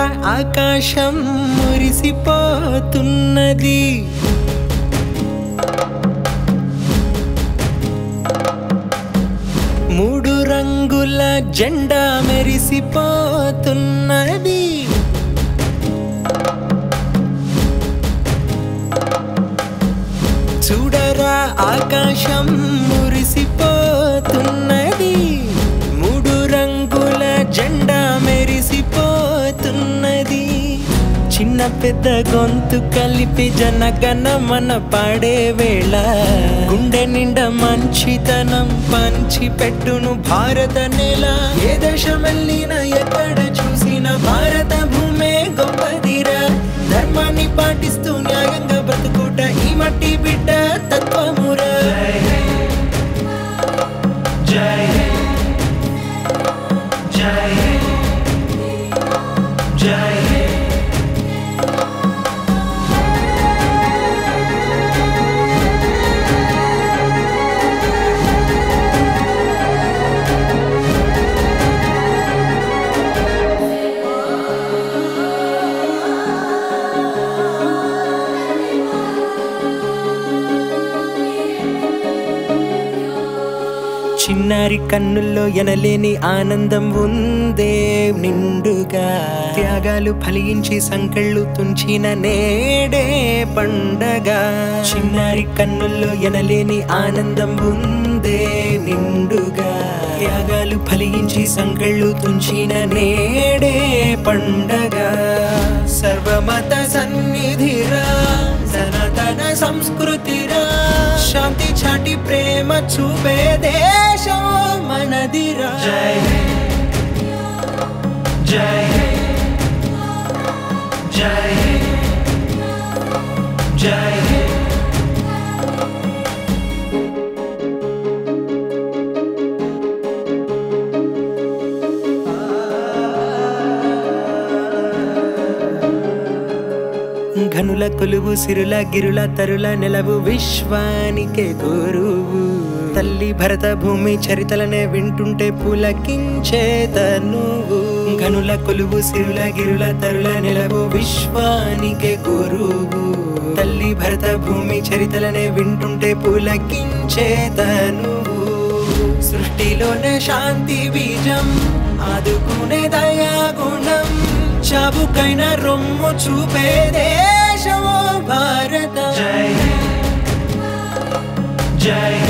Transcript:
ఆకాశం మురిసిపోతున్నది మూడు రంగుల జెండా మెరిసిపోతున్నది చూడరా ఆకాశం మురిసిపోతున్నది మూడు రంగుల జెండా మెరిసిపోతున్నది చిన్న పెద్ద గొంతు కలిపి జనగణ మన పాడే వేళ గుండె నిండా మంచితనం పంచి పెట్టును భారత నేల ఏ దేశం వెళ్ళినా ఎక్కడ చూసిన భారత భూమే గొప్పదిరా ధర్మాన్ని పాటిస్తూ న్యాయంగా బతుకుట ఈ మట్టి బిడ్డ తత్వమురా చిన్నారి కన్నుల్లో ఎనలేని ఆనందం ఉందే నిండుగా త్యాగాలు ఫలించి సంకళ్ళు తుంచిన నేడే పండగ చిన్నారి కన్నుల్లో ఎనలేని ఆనందం ఉందే నిండుగా త్యాగాలు ఫలించి సంకళ్ళు తుంచిన నేడే పండగ సర్వమత సన్నిధిరా సనాతన సంస్కృతిరా శాంతి చాటి ప్రేమ చూపే దేశం మనదిరా జై జై జై జై ఘనుల కొలువు సిరుల గిరుల తరుల నెలవు విశ్వానికే గురువు తల్లి భరత భూమి చరితలనే వింటుంటే పులకించే తనువు ఘనుల కొలువు సిరుల గిరుల తరుల నెలవు విశ్వానికే గురువు తల్లి భరత భూమి చరితలనే వింటుంటే పులకించే తనువు సృష్టిలోనే శాంతి బీజం ఆదుకునే దయా గుణం చాబుకైన రొమ్ము చూపే దేశమో భారత జై జై